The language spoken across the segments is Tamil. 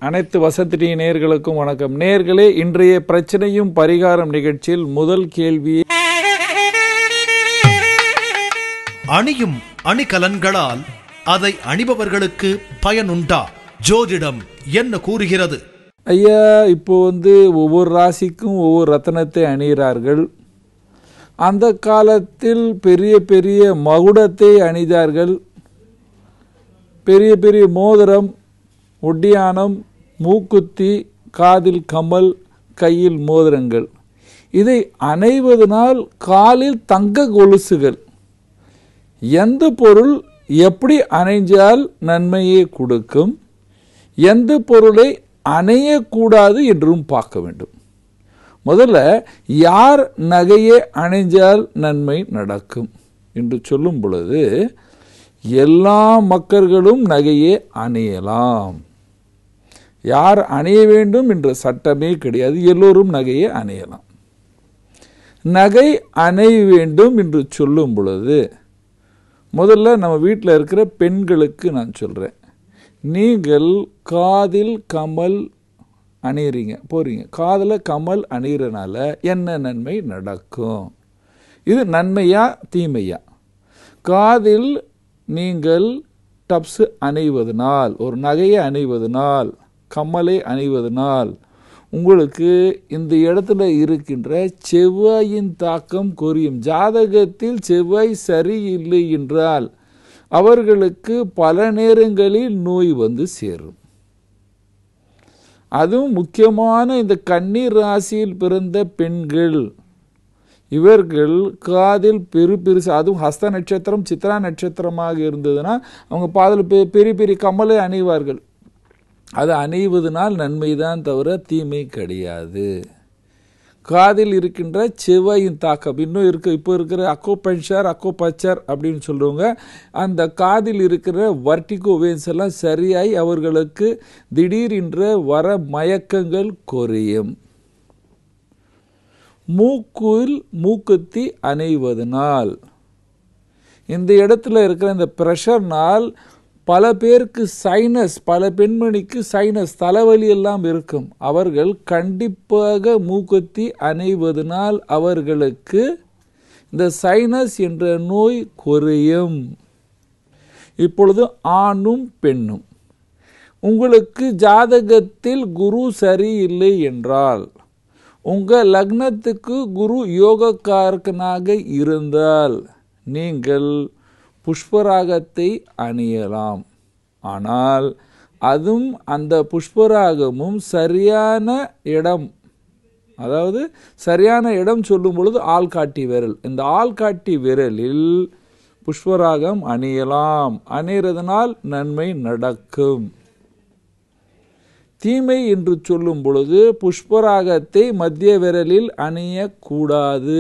அனைத்து வசதி டிவி நேயர்களுக்கும் வணக்கம் நேர்களே இன்றைய பிரச்சனையும் பரிகாரம் நிகழ்ச்சியில் முதல் கேள்வி அணியும் அணிகலன்களால் அதை அணிபவர்களுக்கு பயனுண்டா ஜோதிடம் என்ன கூறுகிறது ஐயா இப்போ வந்து ஒவ்வொரு ராசிக்கும் ஒவ்வொரு ரத்தனத்தை அணிகிறார்கள் அந்த காலத்தில் பெரிய பெரிய மகுடத்தை அணிந்தார்கள் பெரிய பெரிய மோதிரம் ஒட்டியானம் மூக்குத்தி காதில் கமல் கையில் மோதிரங்கள் இதை அணைவதனால் காலில் தங்க கொலுசுகள் எந்த பொருள் எப்படி அணைஞ்சால் நன்மையை கொடுக்கும் எந்த பொருளை அணையக்கூடாது என்றும் பார்க்க வேண்டும் முதல்ல யார் நகையை அணைஞ்சால் நன்மை நடக்கும் என்று சொல்லும் பொழுது எல்லா மக்கள்களும் நகையை அணியலாம் யார் அணிய வேண்டும் என்ற சட்டமே கிடையாது எல்லோரும் நகையை அணியலாம் நகை அணைய வேண்டும் என்று சொல்லும் பொழுது முதல்ல நம்ம வீட்டில் இருக்கிற பெண்களுக்கு நான் சொல்கிறேன் நீங்கள் காதில் கமல் அணியிறீங்க போறீங்க காதில் கமல் அணிகிறனால என்ன நன்மை நடக்கும் இது நன்மையா தீமையா காதில் நீங்கள் டப்ஸ் அணிவதனால் ஒரு நகையை அணிவதனால் கம்மலை அணிவதனால் உங்களுக்கு இந்த இடத்துல இருக்கின்ற செவ்வாயின் தாக்கம் குறையும் ஜாதகத்தில் செவ்வாய் சரியில்லை என்றால் அவர்களுக்கு பல நேரங்களில் நோய் வந்து சேரும் அதுவும் முக்கியமான இந்த கன்னீர் ராசியில் பிறந்த பெண்கள் இவர்கள் காதில் பெரு பெருசு அதுவும் ஹஸ்த நட்சத்திரம் சித்ரா நட்சத்திரமாக இருந்ததுன்னா அவங்க பாதில் பெ பெரிய பெரிய கம்மலை அணிவார்கள் அது அணிவதனால் நன்மைதான் தவிர தீமை கிடையாது காதில் இருக்கின்ற செவ்வாயின் தாக்கம் இன்னும் இருக்கு இப்போ இருக்கிற அக்கோ பஞ்சர் அக்கோ பச்சர் அப்படின்னு சொல்லுவாங்க அந்த காதில் இருக்கிற வர்டிகோ வேன்ஸ் எல்லாம் சரியாய் அவர்களுக்கு திடீரென்ற வர மயக்கங்கள் குறையும் மூக்குள் மூக்குத்தி அணைவதனால் இந்த இடத்துல இருக்கிற இந்த ப்ரெஷர்னால் பல பேருக்கு சைனஸ் பல பெண்மணிக்கு சைனஸ் தலைவலி எல்லாம் இருக்கும் அவர்கள் கண்டிப்பாக மூக்குத்தி அணைவதனால் அவர்களுக்கு இந்த சைனஸ் என்ற நோய் குறையும் இப்பொழுது ஆணும் பெண்ணும் உங்களுக்கு ஜாதகத்தில் குரு சரியில்லை என்றால் உங்கள் லக்னத்துக்கு குரு யோகக்காரகனாக இருந்தால் நீங்கள் புஷ்பராகத்தை அணியலாம் ஆனால் அதுவும் அந்த புஷ்பராகமும் சரியான இடம் அதாவது சரியான இடம் சொல்லும் பொழுது ஆள்காட்டி விரல் இந்த ஆள்காட்டி விரலில் புஷ்பராகம் அணியலாம் அணிகிறதுனால் நன்மை நடக்கும் தீமை என்று சொல்லும் பொழுது புஷ்பராகத்தை மத்திய விரலில் அணியக்கூடாது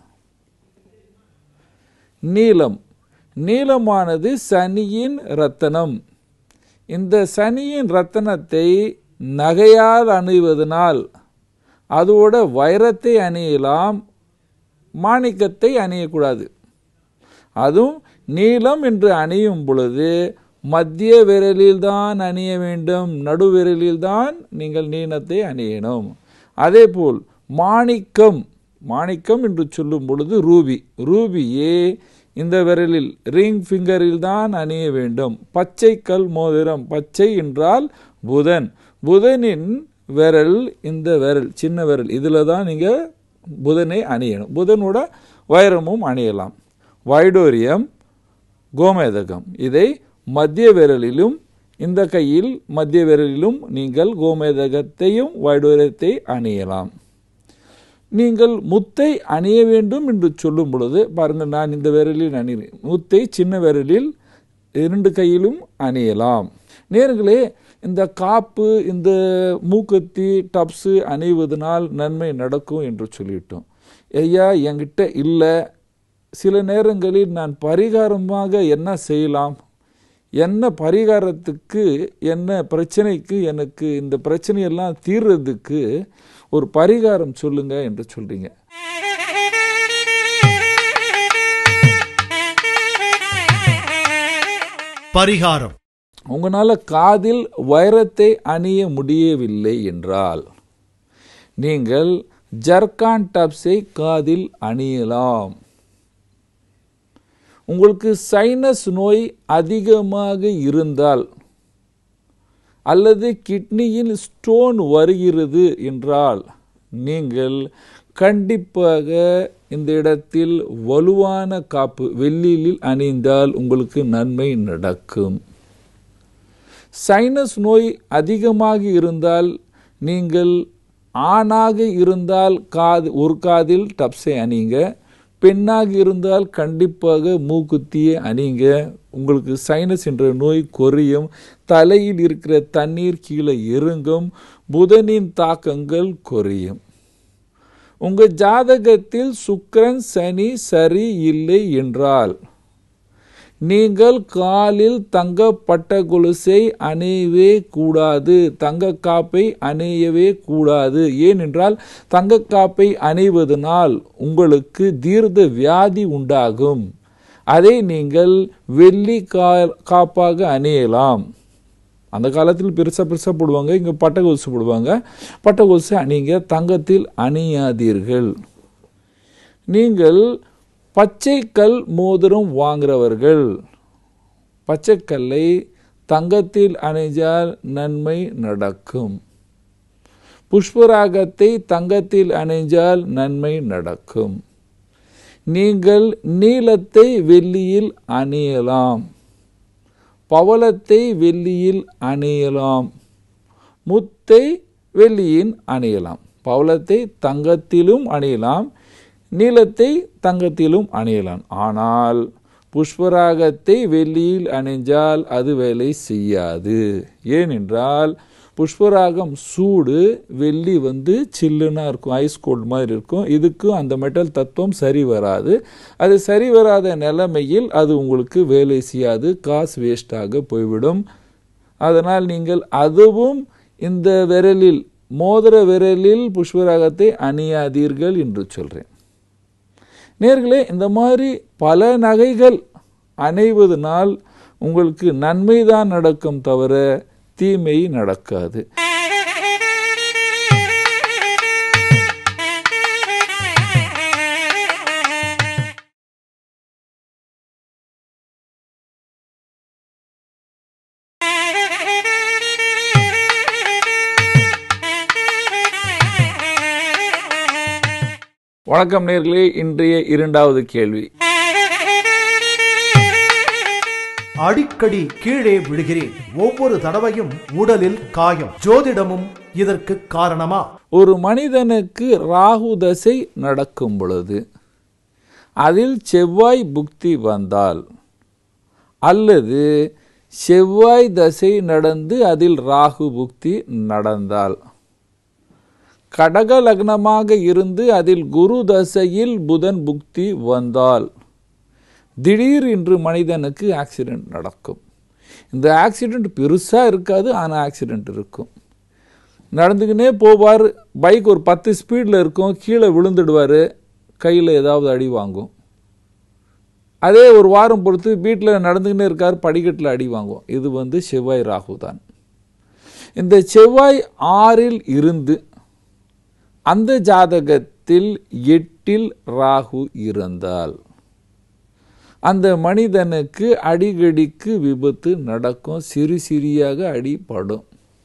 நீலம் நீலமானது சனியின் ரத்தனம் இந்த சனியின் ரத்தனத்தை நகையால் அணிவதனால் அதோட வைரத்தை அணியலாம் மாணிக்கத்தை அணியக்கூடாது அதுவும் நீலம் என்று அணியும் பொழுது மத்திய விரலில்தான் அணிய வேண்டும் நடுவிரலில்தான் நீங்கள் நீளத்தை அணியணும் அதேபோல் மாணிக்கம் மாணிக்கம் என்று சொல்லும் பொழுது ரூபி ரூபியே இந்த விரலில் ரிங் ஃபிங்கரில் தான் அணிய வேண்டும் பச்சை கல் மோதிரம் பச்சை என்றால் புதன் புதனின் விரல் இந்த விரல் சின்ன விரல் இதில் தான் நீங்கள் புதனை அணியணும் புதனோட வைரமும் அணியலாம் வைடோரியம் கோமேதகம் இதை மத்திய விரலிலும் இந்த கையில் மத்திய விரலிலும் நீங்கள் கோமேதகத்தையும் வைடோரியத்தை அணியலாம் நீங்கள் முத்தை அணிய வேண்டும் என்று சொல்லும் பொழுது பாருங்கள் நான் இந்த விரலில் அணிகிறேன் முத்தை சின்ன விரலில் இரண்டு கையிலும் அணியலாம் நேர்களே இந்த காப்பு இந்த மூக்கத்தி டப்ஸு அணிவதனால் நன்மை நடக்கும் என்று சொல்லிட்டோம் ஐயா என்கிட்ட இல்லை சில நேரங்களில் நான் பரிகாரமாக என்ன செய்யலாம் என்ன பரிகாரத்துக்கு என்ன பிரச்சனைக்கு எனக்கு இந்த பிரச்சனையெல்லாம் தீர்றதுக்கு ஒரு பரிகாரம் சொல்லுங்க என்று சொல்றீங்க பரிகாரம் உங்களால் காதில் வைரத்தை அணிய முடியவில்லை என்றால் நீங்கள் ஜர்கான் டப்ஸை காதில் அணியலாம் உங்களுக்கு சைனஸ் நோய் அதிகமாக இருந்தால் அல்லது கிட்னியில் ஸ்டோன் வருகிறது என்றால் நீங்கள் கண்டிப்பாக இந்த இடத்தில் வலுவான காப்பு வெள்ளியில் அணிந்தால் உங்களுக்கு நன்மை நடக்கும் சைனஸ் நோய் அதிகமாக இருந்தால் நீங்கள் ஆணாக இருந்தால் காது ஒரு காதில் டப்ஸை அணிங்க பெண்ணாக இருந்தால் கண்டிப்பாக மூக்குத்தியை அணிங்க உங்களுக்கு சைனஸ் என்ற நோய் குறையும் தலையில் இருக்கிற தண்ணீர் கீழே இறங்கும் புதனின் தாக்கங்கள் குறையும் உங்கள் ஜாதகத்தில் சுக்கிரன் சனி சரி இல்லை என்றால் நீங்கள் காலில் தங்கப்பட்ட கொலுசை அணியவே கூடாது தங்க காப்பை அணியவே கூடாது ஏனென்றால் தங்க காப்பை அணிவதனால் உங்களுக்கு தீர்த்த வியாதி உண்டாகும் அதை நீங்கள் வெள்ளி கா காப்பாக அணியலாம் அந்த காலத்தில் பெருசாக பெருசாக போடுவாங்க இங்கே பட்டை கொலுசு போடுவாங்க பட்டை கொலுசு அணிங்க தங்கத்தில் அணியாதீர்கள் நீங்கள் பச்சைக்கல் மோதிரம் வாங்குறவர்கள் பச்சைக்கல்லை தங்கத்தில் அணிஞ்சால் நன்மை நடக்கும் புஷ்பராகத்தை தங்கத்தில் அணிஞ்சால் நன்மை நடக்கும் நீங்கள் நீலத்தை வெள்ளியில் அணியலாம் பவளத்தை வெள்ளியில் அணியலாம் முத்தை வெள்ளியின் அணியலாம் பவளத்தை தங்கத்திலும் அணியலாம் நீலத்தை தங்கத்திலும் அணியலாம் ஆனால் புஷ்பராகத்தை வெள்ளியில் அணிஞ்சால் அது வேலை செய்யாது ஏனென்றால் புஷ்பராகம் சூடு வெள்ளி வந்து சில்லுன்னா இருக்கும் ஐஸ் கோல்டு மாதிரி இருக்கும் இதுக்கும் அந்த மெட்டல் தத்துவம் சரி வராது அது சரி வராத நிலைமையில் அது உங்களுக்கு வேலை செய்யாது காசு வேஸ்டாக போய்விடும் அதனால் நீங்கள் அதுவும் இந்த விரலில் மோதிர விரலில் புஷ்பராகத்தை அணியாதீர்கள் என்று சொல்கிறேன் நேர்களே இந்த மாதிரி பல நகைகள் அணைவதனால் உங்களுக்கு நன்மைதான் நடக்கும் தவிர தீமை நடக்காது வணக்கம் நேர்களே இன்றைய இரண்டாவது கேள்வி அடிக்கடி கீழே விழுகிறேன் ஒவ்வொரு தடவையும் உடலில் காயம் ஜோதிடமும் இதற்கு காரணமா ஒரு மனிதனுக்கு ராகு தசை நடக்கும் பொழுது அதில் செவ்வாய் புக்தி வந்தால் அல்லது செவ்வாய் தசை நடந்து அதில் ராகு புக்தி நடந்தால் கடக லக்னமாக இருந்து அதில் குரு தசையில் புதன் புக்தி வந்தால் திடீர் என்று மனிதனுக்கு ஆக்சிடெண்ட் நடக்கும் இந்த ஆக்சிடெண்ட் பெருசாக இருக்காது ஆனால் ஆக்சிடெண்ட் இருக்கும் நடந்துக்கினே போவார் பைக் ஒரு பத்து ஸ்பீடில் இருக்கும் கீழே விழுந்துடுவார் கையில் ஏதாவது அடி வாங்கும் அதே ஒரு வாரம் பொறுத்து வீட்டில் நடந்துக்கினே இருக்கார் படிக்கட்டில் அடி வாங்கும் இது வந்து செவ்வாய் ராகு தான் இந்த செவ்வாய் ஆறில் இருந்து அந்த ஜாதகத்தில் எட்டில் ராகு இருந்தால் அந்த மனிதனுக்கு அடிக்கடிக்கு விபத்து நடக்கும் சிறு சிறியாக அடிபடும்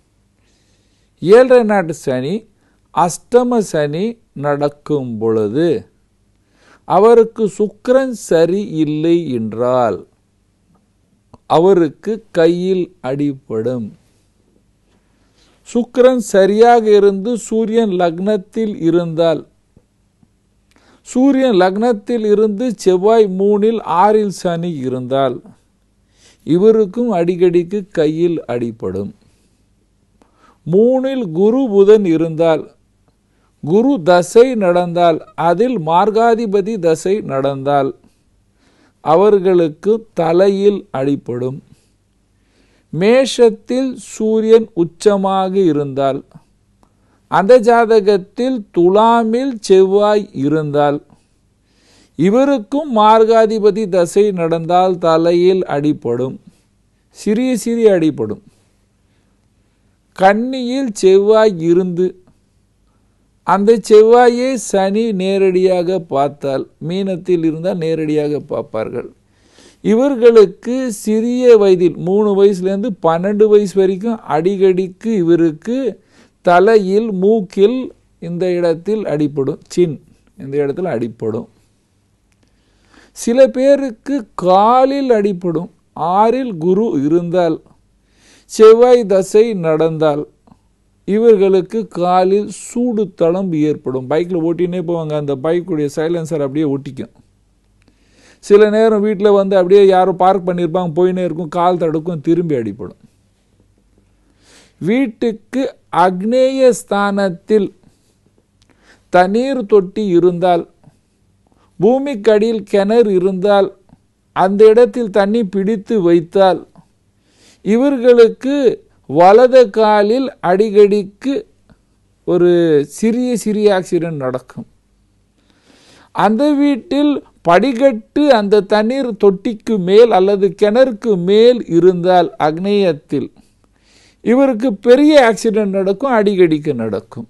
ஏழரை நாட்டு சனி அஷ்டம சனி நடக்கும் பொழுது அவருக்கு சுக்கிரன் சரி இல்லை என்றால் அவருக்கு கையில் அடிபடும் சுக்கிரன் சரியாக இருந்து சூரியன் லக்னத்தில் இருந்தால் சூரியன் லக்னத்தில் இருந்து செவ்வாய் மூணில் ஆறில் சனி இருந்தால் இவருக்கும் அடிக்கடிக்கு கையில் அடிபடும் மூணில் குரு புதன் இருந்தால் குரு தசை நடந்தால் அதில் மார்காதிபதி தசை நடந்தால் அவர்களுக்கு தலையில் அடிபடும் மேஷத்தில் சூரியன் உச்சமாக இருந்தால் அந்த ஜாதகத்தில் துலாமில் செவ்வாய் இருந்தால் இவருக்கும் மார்காதிபதி தசை நடந்தால் தலையில் அடிபடும் சிறிய சிறிய அடிப்படும் கன்னியில் செவ்வாய் இருந்து அந்த செவ்வாயை சனி நேரடியாக பார்த்தால் மீனத்தில் இருந்தால் நேரடியாக பார்ப்பார்கள் இவர்களுக்கு சிறிய வயதில் மூணு வயசுலேருந்து பன்னெண்டு வயசு வரைக்கும் அடிக்கடிக்கு இவருக்கு தலையில் மூக்கில் இந்த இடத்தில் அடிப்படும் சின் இந்த இடத்துல அடிப்படும் சில பேருக்கு காலில் அடிப்படும் ஆறில் குரு இருந்தால் செவ்வாய் தசை நடந்தால் இவர்களுக்கு காலில் சூடு தளம்பு ஏற்படும் பைக்கில் ஓட்டினே போவாங்க அந்த பைக்குடைய சைலன்சர் அப்படியே ஒட்டிக்கும் சில நேரம் வீட்டில் வந்து அப்படியே யாரும் பார்க் பண்ணியிருப்பாங்க போயினே இருக்கும் கால் தடுக்கும் திரும்பி அடிப்படும் வீட்டுக்கு அக்னேய ஸ்தானத்தில் தண்ணீர் தொட்டி இருந்தால் பூமிக்கடியில் கிணறு இருந்தால் அந்த இடத்தில் தண்ணி பிடித்து வைத்தால் இவர்களுக்கு வலது காலில் அடிக்கடிக்கு ஒரு சிறிய சிறிய ஆக்சிடென்ட் நடக்கும் அந்த வீட்டில் படிக்கட்டு அந்த தண்ணீர் தொட்டிக்கு மேல் அல்லது கிணறுக்கு மேல் இருந்தால் அக்னேயத்தில் இவருக்கு பெரிய ஆக்சிடென்ட் நடக்கும் அடிக்கடிக்கு நடக்கும்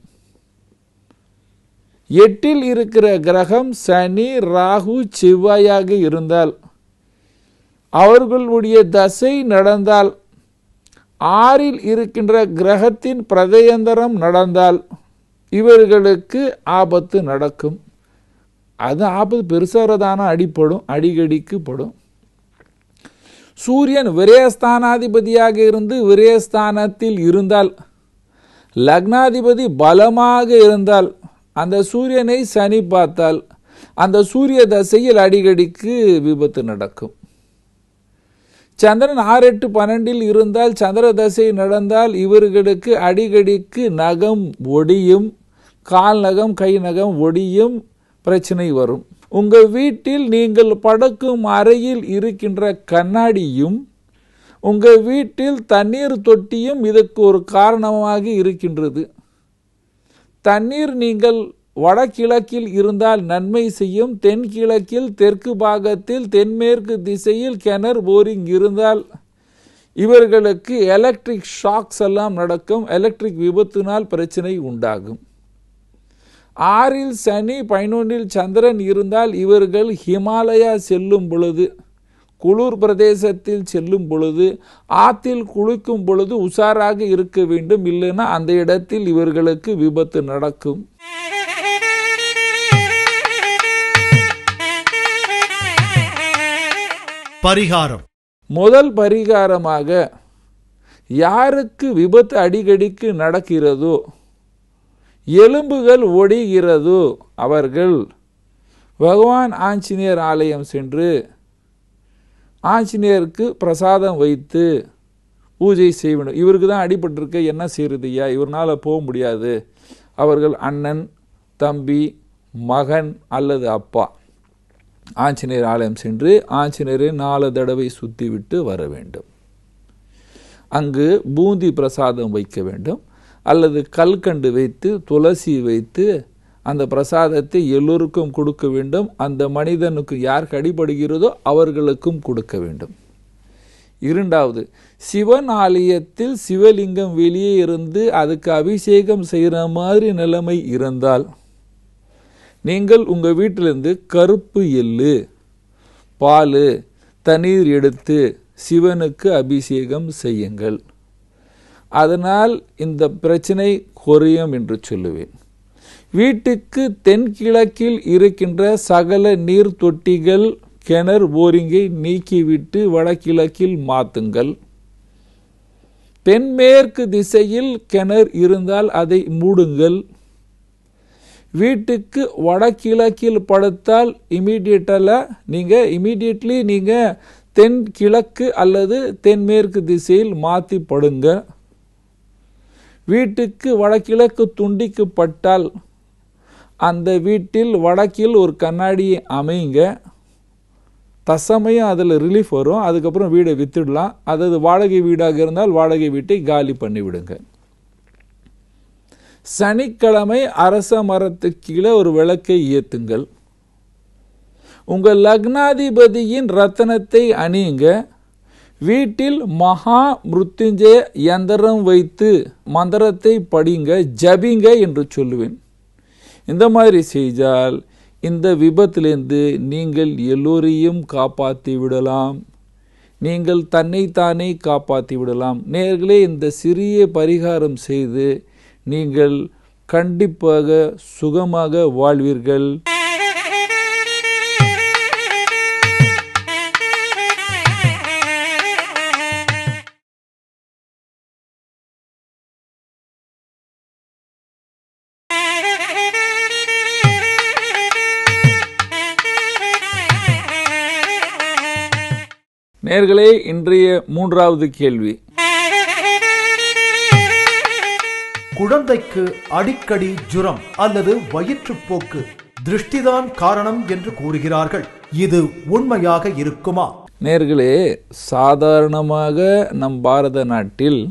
எட்டில் இருக்கிற கிரகம் சனி ராகு செவ்வாயாக இருந்தால் அவர்களுடைய தசை நடந்தால் ஆறில் இருக்கின்ற கிரகத்தின் பிரதயந்தரம் நடந்தால் இவர்களுக்கு ஆபத்து நடக்கும் அது ஆபத்து பெருசாகிறதான அடிப்படும் அடிக்கடிக்கு படும் சூரியன் விரயஸ்தானாதிபதியாக இருந்து விரயஸ்தானத்தில் இருந்தால் லக்னாதிபதி பலமாக இருந்தால் அந்த சூரியனை சனி பார்த்தால் அந்த சூரிய தசையில் அடிக்கடிக்கு விபத்து நடக்கும் சந்திரன் ஆறு எட்டு பன்னெண்டில் இருந்தால் சந்திர தசை நடந்தால் இவர்களுக்கு அடிக்கடிக்கு நகம் ஒடியும் கால் நகம் கை நகம் ஒடியும் பிரச்சனை வரும் உங்கள் வீட்டில் நீங்கள் படுக்கும் அறையில் இருக்கின்ற கண்ணாடியும் உங்கள் வீட்டில் தண்ணீர் தொட்டியும் இதற்கு ஒரு காரணமாக இருக்கின்றது தண்ணீர் நீங்கள் வடகிழக்கில் இருந்தால் நன்மை செய்யும் தென்கிழக்கில் தெற்கு பாகத்தில் தென்மேற்கு திசையில் கிணறு போரிங் இருந்தால் இவர்களுக்கு எலக்ட்ரிக் ஷாக்ஸ் எல்லாம் நடக்கும் எலக்ட்ரிக் விபத்தினால் பிரச்சனை உண்டாகும் ஆறில் சனி பதினொன்றில் சந்திரன் இருந்தால் இவர்கள் ஹிமாலயா செல்லும் பொழுது குளிர் பிரதேசத்தில் செல்லும் பொழுது ஆத்தில் குளிக்கும் பொழுது உஷாராக இருக்க வேண்டும் இல்லைன்னா அந்த இடத்தில் இவர்களுக்கு விபத்து நடக்கும் பரிகாரம் முதல் பரிகாரமாக யாருக்கு விபத்து அடிக்கடிக்கு நடக்கிறதோ எலும்புகள் ஒடிகிறதோ அவர்கள் பகவான் ஆஞ்சநேயர் ஆலயம் சென்று ஆஞ்சநேயருக்கு பிரசாதம் வைத்து பூஜை செய்ய வேண்டும் இவருக்கு தான் அடிபட்டிருக்க என்ன செய்யறது ஐயா இவர்னால் போக முடியாது அவர்கள் அண்ணன் தம்பி மகன் அல்லது அப்பா ஆஞ்சநேயர் ஆலயம் சென்று ஆஞ்சநேயரை நாலு தடவை சுற்றி விட்டு வர வேண்டும் அங்கு பூந்தி பிரசாதம் வைக்க வேண்டும் அல்லது கல்கண்டு வைத்து துளசி வைத்து அந்த பிரசாதத்தை எல்லோருக்கும் கொடுக்க வேண்டும் அந்த மனிதனுக்கு யாருக்கு அடிபடுகிறதோ அவர்களுக்கும் கொடுக்க வேண்டும் இரண்டாவது சிவன் ஆலயத்தில் சிவலிங்கம் வெளியே இருந்து அதுக்கு அபிஷேகம் செய்கிற மாதிரி நிலைமை இருந்தால் நீங்கள் உங்கள் வீட்டிலிருந்து கருப்பு எள்ளு பால் தண்ணீர் எடுத்து சிவனுக்கு அபிஷேகம் செய்யுங்கள் அதனால் இந்த பிரச்சனை குறையும் என்று சொல்லுவேன் வீட்டுக்கு தென்கிழக்கில் இருக்கின்ற சகல நீர் தொட்டிகள் கிணறு போரிங்கை நீக்கிவிட்டு வடகிழக்கில் மாற்றுங்கள் தென்மேற்கு திசையில் கிணறு இருந்தால் அதை மூடுங்கள் வீட்டுக்கு வடகிழக்கில் படுத்தால் இமீடியட்டாக நீங்கள் இமீடியட்லி நீங்கள் தென் கிழக்கு அல்லது தென்மேற்கு திசையில் மாற்றி படுங்க வீட்டுக்கு வடகிழக்கு துண்டிக்கப்பட்டால் அந்த வீட்டில் வடக்கில் ஒரு கண்ணாடியை அமைங்க தசமயம் அதில் ரிலீஃப் வரும் அதுக்கப்புறம் வீடை வித்துடலாம் அதாவது வாடகை வீடாக இருந்தால் வாடகை வீட்டை காலி பண்ணி விடுங்க சனிக்கிழமை அரச மரத்துக்கு கீழே ஒரு விளக்கை ஏத்துங்கள் உங்கள் லக்னாதிபதியின் ரத்தனத்தை அணியுங்க வீட்டில் மகா மிருத்யுஞ்சய யந்திரம் வைத்து மந்திரத்தை படிங்க ஜபிங்க என்று சொல்லுவேன் இந்த மாதிரி செய்தால் இந்த விபத்திலிருந்து நீங்கள் எல்லோரையும் காப்பாற்றி விடலாம் நீங்கள் தன்னைத்தானே காப்பாற்றி விடலாம் நேர்களே இந்த சிறிய பரிகாரம் செய்து நீங்கள் கண்டிப்பாக சுகமாக வாழ்வீர்கள் நேர்களே இன்றைய மூன்றாவது கேள்வி குழந்தைக்கு அடிக்கடி ஜுரம் அல்லது வயிற்றுப்போக்கு திருஷ்டிதான் காரணம் என்று கூறுகிறார்கள் இது உண்மையாக இருக்குமா நேர்களே சாதாரணமாக நம் பாரத நாட்டில்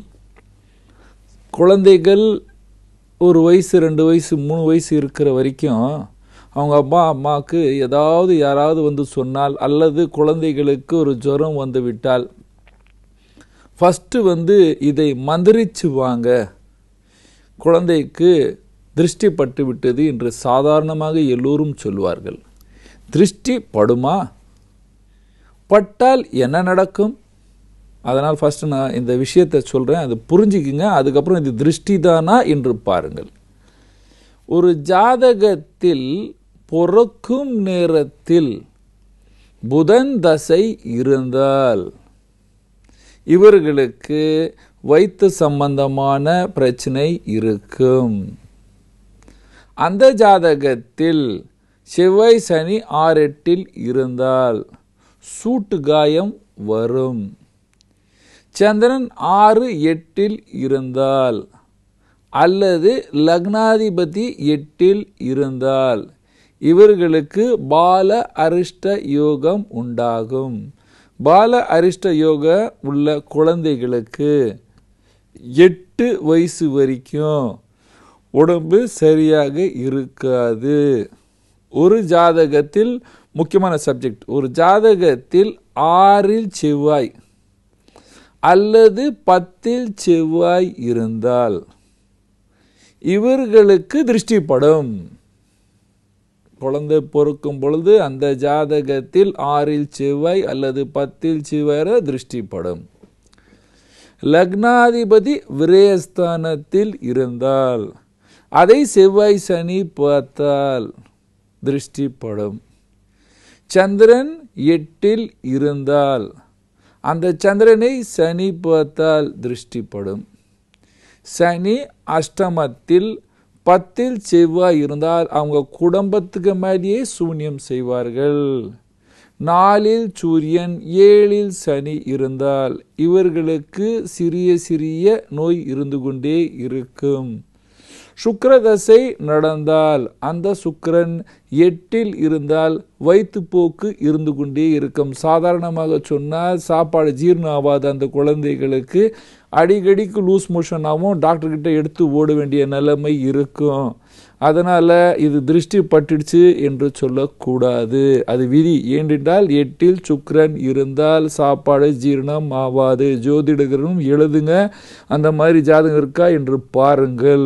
குழந்தைகள் ஒரு வயசு ரெண்டு வயசு மூணு வயசு இருக்கிற வரைக்கும் அவங்க அப்பா அம்மாவுக்கு ஏதாவது யாராவது வந்து சொன்னால் அல்லது குழந்தைகளுக்கு ஒரு ஜுரம் வந்து விட்டால் ஃபஸ்ட்டு வந்து இதை மந்திரிச்சு வாங்க குழந்தைக்கு திருஷ்டி பட்டு விட்டது என்று சாதாரணமாக எல்லோரும் சொல்வார்கள் திருஷ்டி படுமா பட்டால் என்ன நடக்கும் அதனால் ஃபஸ்ட்டு நான் இந்த விஷயத்தை சொல்கிறேன் அது புரிஞ்சுக்குங்க அதுக்கப்புறம் இது திருஷ்டி தானா என்று பாருங்கள் ஒரு ஜாதகத்தில் பிறக்கும் நேரத்தில் புதன் தசை இருந்தால் இவர்களுக்கு வயிற்று சம்பந்தமான பிரச்சனை இருக்கும் அந்த ஜாதகத்தில் செவ்வாய் சனி ஆறெட்டில் இருந்தால் சூட்டு காயம் வரும் சந்திரன் ஆறு எட்டில் இருந்தால் அல்லது லக்னாதிபதி எட்டில் இருந்தால் இவர்களுக்கு பால அரிஷ்ட யோகம் உண்டாகும் பால அரிஷ்ட யோக உள்ள குழந்தைகளுக்கு எட்டு வயசு வரைக்கும் உடம்பு சரியாக இருக்காது ஒரு ஜாதகத்தில் முக்கியமான சப்ஜெக்ட் ஒரு ஜாதகத்தில் ஆறில் செவ்வாய் அல்லது பத்தில் செவ்வாய் இருந்தால் இவர்களுக்கு திருஷ்டிப்படும் குழந்தை பொறுக்கும் பொழுது அந்த ஜாதகத்தில் ஆறில் செவ்வாய் அல்லது பத்தில் செவ்வாய் திருஷ்டிப்படும் லக்னாதிபதி விரயஸ்தானத்தில் இருந்தால் அதை செவ்வாய் சனி பார்த்தால் திருஷ்டிப்படும் சந்திரன் எட்டில் இருந்தால் அந்த சந்திரனை சனி பார்த்தால் திருஷ்டிப்படும் சனி அஷ்டமத்தில் பத்தில் செவ்வாய் இருந்தால் அவங்க குடும்பத்துக்கு மேலேயே சூன்யம் செய்வார்கள் நாலில் சூரியன் ஏழில் சனி இருந்தால் இவர்களுக்கு சிறிய சிறிய நோய் இருந்து கொண்டே இருக்கும் சுக்கரதசை நடந்தால் அந்த சுக்கரன் எட்டில் இருந்தால் வயிற்றுப்போக்கு இருந்து கொண்டே இருக்கும் சாதாரணமாக சொன்னால் சாப்பாடு ஜீரணம் ஆகாத அந்த குழந்தைகளுக்கு அடிக்கடிக்கு லூஸ் மோஷன் ஆகும் டாக்டர்கிட்ட எடுத்து ஓட வேண்டிய நிலைமை இருக்கும் அதனால் இது திருஷ்டி பட்டுடுச்சு என்று சொல்லக்கூடாது அது விதி ஏனென்றால் எட்டில் சுக்கரன் இருந்தால் சாப்பாடு ஜீரணம் ஆகாது ஜோதிடகரும் எழுதுங்க அந்த மாதிரி ஜாதகம் இருக்கா என்று பாருங்கள்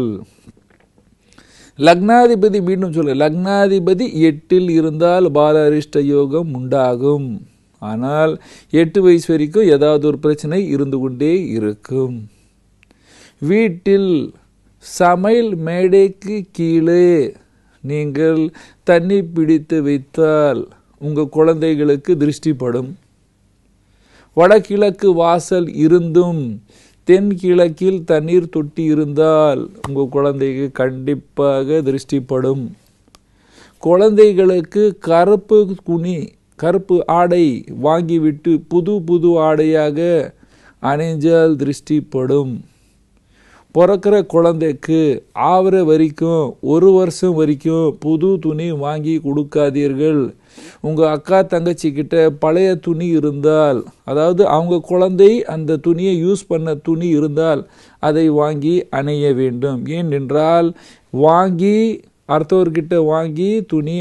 லக்னாதிபதி மீண்டும் சொல்ல லக்னாதிபதி எட்டில் இருந்தால் பால அரிஷ்ட யோகம் உண்டாகும் ஆனால் எட்டு வயசு வரைக்கும் ஏதாவது ஒரு பிரச்சனை இருந்து கொண்டே இருக்கும் வீட்டில் சமையல் மேடைக்கு கீழே நீங்கள் தண்ணி பிடித்து வைத்தால் உங்கள் குழந்தைகளுக்கு திருஷ்டிப்படும் வடகிழக்கு வாசல் இருந்தும் தென் கிழக்கில் தண்ணீர் தொட்டி இருந்தால் உங்கள் குழந்தைக்கு கண்டிப்பாக திருஷ்டிப்படும் குழந்தைகளுக்கு கருப்பு துணி கருப்பு ஆடை வாங்கிவிட்டு புது புது ஆடையாக அணிஞ்சால் திருஷ்டிப்படும் பிறக்கிற குழந்தைக்கு ஆவற வரைக்கும் ஒரு வருஷம் வரைக்கும் புது துணி வாங்கி கொடுக்காதீர்கள் உங்கள் அக்கா தங்கச்சி கிட்ட பழைய துணி இருந்தால் அதாவது அவங்க குழந்தை அந்த துணியை யூஸ் பண்ண துணி இருந்தால் அதை வாங்கி அணிய வேண்டும் ஏனென்றால் வாங்கி அடுத்தவர்கிட்ட வாங்கி துணி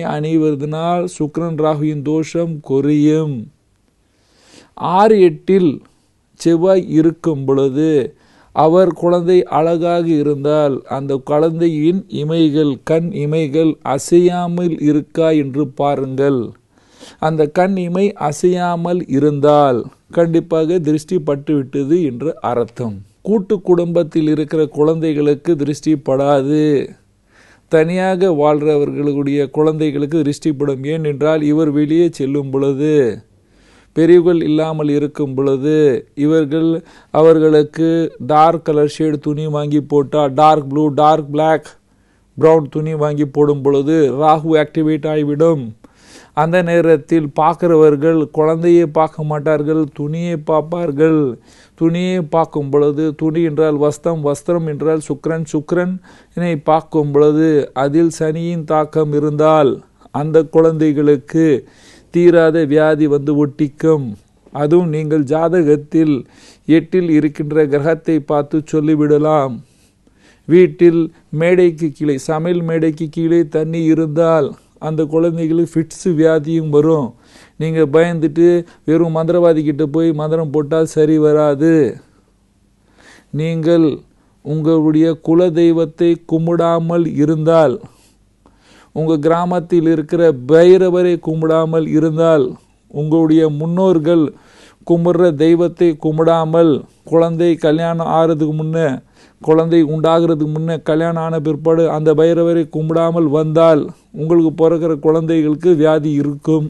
அணிவதனால் சுக்ரன் ராகுவின் தோஷம் குறையும் ஆறு எட்டில் செவ்வாய் இருக்கும் பொழுது அவர் குழந்தை அழகாக இருந்தால் அந்த குழந்தையின் இமைகள் கண் இமைகள் அசையாமல் இருக்கா என்று பாருங்கள் அந்த கண் இமை அசையாமல் இருந்தால் கண்டிப்பாக திருஷ்டி பட்டு விட்டது என்று அர்த்தம் கூட்டு குடும்பத்தில் இருக்கிற குழந்தைகளுக்கு திருஷ்டி படாது தனியாக வாழ்கிறவர்களுடைய குழந்தைகளுக்கு திருஷ்டிப்படும் ஏனென்றால் இவர் வெளியே செல்லும் பொழுது பெரியவர்கள் இல்லாமல் இருக்கும் பொழுது இவர்கள் அவர்களுக்கு டார்க் கலர் ஷேடு துணி வாங்கி போட்டால் dark blue dark black brown துணி வாங்கி போடும் பொழுது ராகு ஆக்டிவேட் ஆகிவிடும் அந்த நேரத்தில் பார்க்கிறவர்கள் குழந்தையை பார்க்க மாட்டார்கள் துணியை பார்ப்பார்கள் துணியை பார்க்கும் பொழுது துணி என்றால் வஸ்திரம் வஸ்திரம் என்றால் சுக்ரன் சுக்ரன் இதை பார்க்கும் பொழுது அதில் சனியின் தாக்கம் இருந்தால் அந்த குழந்தைகளுக்கு தீராத வியாதி வந்து ஒட்டிக்கும் அதுவும் நீங்கள் ஜாதகத்தில் எட்டில் இருக்கின்ற கிரகத்தை பார்த்து சொல்லிவிடலாம் வீட்டில் மேடைக்கு கீழே சமையல் மேடைக்கு கீழே தண்ணி இருந்தால் அந்த குழந்தைகளுக்கு ஃபிட்ஸு வியாதியும் வரும் நீங்கள் பயந்துட்டு வெறும் மந்திரவாதி கிட்ட போய் மந்திரம் போட்டால் சரி வராது நீங்கள் உங்களுடைய குல தெய்வத்தை கும்பிடாமல் இருந்தால் உங்கள் கிராமத்தில் இருக்கிற பைரவரை கும்பிடாமல் இருந்தால் உங்களுடைய முன்னோர்கள் கும்பிட்ற தெய்வத்தை கும்பிடாமல் குழந்தை கல்யாணம் ஆகிறதுக்கு முன்னே குழந்தை உண்டாகிறதுக்கு முன்னே கல்யாணம் ஆன பிற்பாடு அந்த பைரவரை கும்பிடாமல் வந்தால் உங்களுக்கு பிறக்கிற குழந்தைகளுக்கு வியாதி இருக்கும்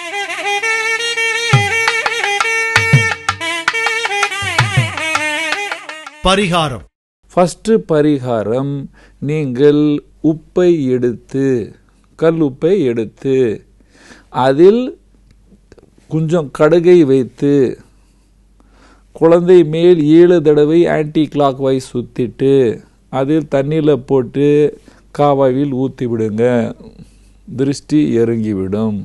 பரிகாரம் ஃபஸ்ட்டு பரிகாரம் நீங்கள் உப்பை எடுத்து கல் உப்பை எடுத்து அதில் கொஞ்சம் கடுகை வைத்து குழந்தை மேல் ஏழு தடவை ஆன்டி கிளாக் வைஸ் சுற்றிட்டு அதில் தண்ணியில் போட்டு காவாயில் ஊற்றி விடுங்க திருஷ்டி இறங்கிவிடும்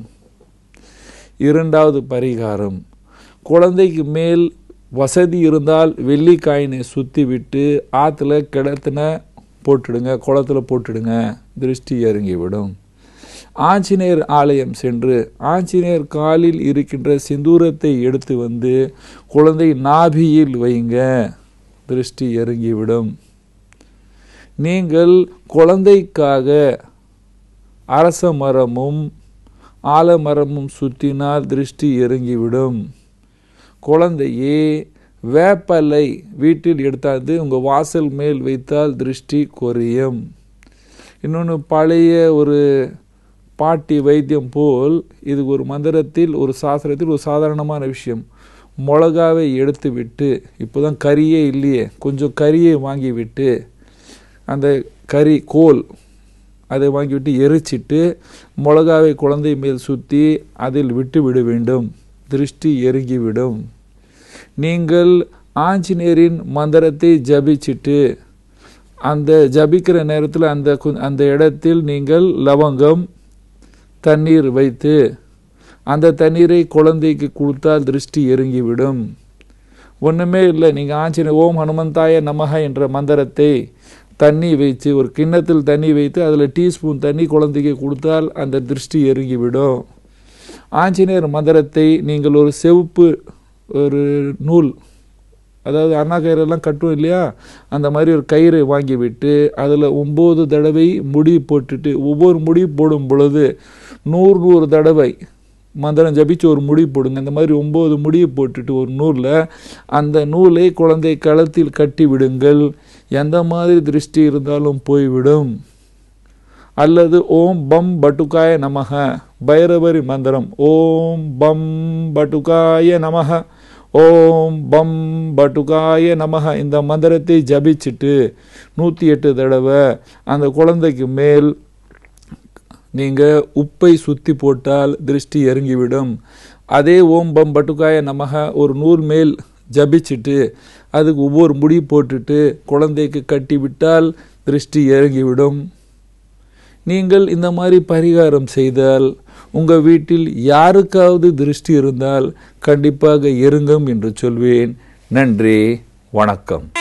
இரண்டாவது பரிகாரம் குழந்தைக்கு மேல் வசதி இருந்தால் வெள்ளி காயினை சுற்றி விட்டு ஆற்றுல கிணத்துல போட்டுடுங்க குளத்துல போட்டுடுங்க திருஷ்டி இறங்கிவிடும் ஆஞ்சநேயர் ஆலயம் சென்று ஆஞ்சநேயர் காலில் இருக்கின்ற சிந்தூரத்தை எடுத்து வந்து குழந்தை நாபியில் வைங்க திருஷ்டி இறங்கிவிடும் நீங்கள் குழந்தைக்காக அரச மரமும் ஆலமரமும் சுற்றினால் திருஷ்டி இறங்கிவிடும் குழந்தையே வேப்பலை வீட்டில் எடுத்தாந்து உங்கள் வாசல் மேல் வைத்தால் திருஷ்டி குறையும் இன்னொன்று பழைய ஒரு பாட்டி வைத்தியம் போல் இது ஒரு மந்திரத்தில் ஒரு சாஸ்திரத்தில் ஒரு சாதாரணமான விஷயம் மிளகாவை எடுத்து விட்டு இப்போ தான் கறியே இல்லையே கொஞ்சம் கறியை வாங்கி விட்டு அந்த கறி கோல் அதை வாங்கிவிட்டு எரிச்சிட்டு மிளகாவை குழந்தை மேல் சுற்றி அதில் விட்டு விட வேண்டும் திருஷ்டி எருங்கிவிடும் நீங்கள் ஆஞ்சநேயரின் மந்திரத்தை ஜபிச்சிட்டு அந்த ஜபிக்கிற நேரத்தில் அந்த அந்த இடத்தில் நீங்கள் லவங்கம் தண்ணீர் வைத்து அந்த தண்ணீரை குழந்தைக்கு கொடுத்தால் திருஷ்டி எருங்கிவிடும் ஒன்றுமே இல்லை நீங்கள் ஆஞ்சநேய ஓம் ஹனுமந்தாய நமக என்ற மந்திரத்தை தண்ணி வைத்து ஒரு கிண்ணத்தில் தண்ணி வைத்து அதில் டீஸ்பூன் தண்ணி குழந்தைக்கு கொடுத்தால் அந்த திருஷ்டி எருங்கிவிடும் ஆஞ்சநேயர் மந்திரத்தை நீங்கள் ஒரு செவப்பு ஒரு நூல் அதாவது அண்ணா கயிறெல்லாம் கட்டும் இல்லையா அந்த மாதிரி ஒரு கயிறை வாங்கி விட்டு அதில் ஒம்பது தடவை முடி போட்டுட்டு ஒவ்வொரு முடி போடும் பொழுது நூறு நூறு தடவை மந்திரம் ஜபிச்சு ஒரு முடி போடுங்க இந்த மாதிரி ஒம்பது முடியை போட்டுட்டு ஒரு நூலில் அந்த நூலை குழந்தை களத்தில் கட்டி விடுங்கள் எந்த மாதிரி திருஷ்டி இருந்தாலும் போய்விடும் அல்லது ஓம் பம் பட்டுக்காய நமக பைரவரி மந்திரம் ஓம் பம் பட்டுக்காய நமக ஓம் பம் பட்டுகாய நமக இந்த மந்திரத்தை ஜபிச்சுட்டு நூற்றி எட்டு தடவை அந்த குழந்தைக்கு மேல் நீங்கள் உப்பை சுற்றி போட்டால் திருஷ்டி இறங்கிவிடும் அதே ஓம் பம் பட்டுக்காய நமக ஒரு நூல் மேல் ஜபிச்சுட்டு அதுக்கு ஒவ்வொரு முடி போட்டுட்டு குழந்தைக்கு கட்டி விட்டால் திருஷ்டி இறங்கிவிடும் நீங்கள் இந்த மாதிரி பரிகாரம் செய்தால் உங்கள் வீட்டில் யாருக்காவது திருஷ்டி இருந்தால் கண்டிப்பாக இருங்கும் என்று சொல்வேன் நன்றி வணக்கம்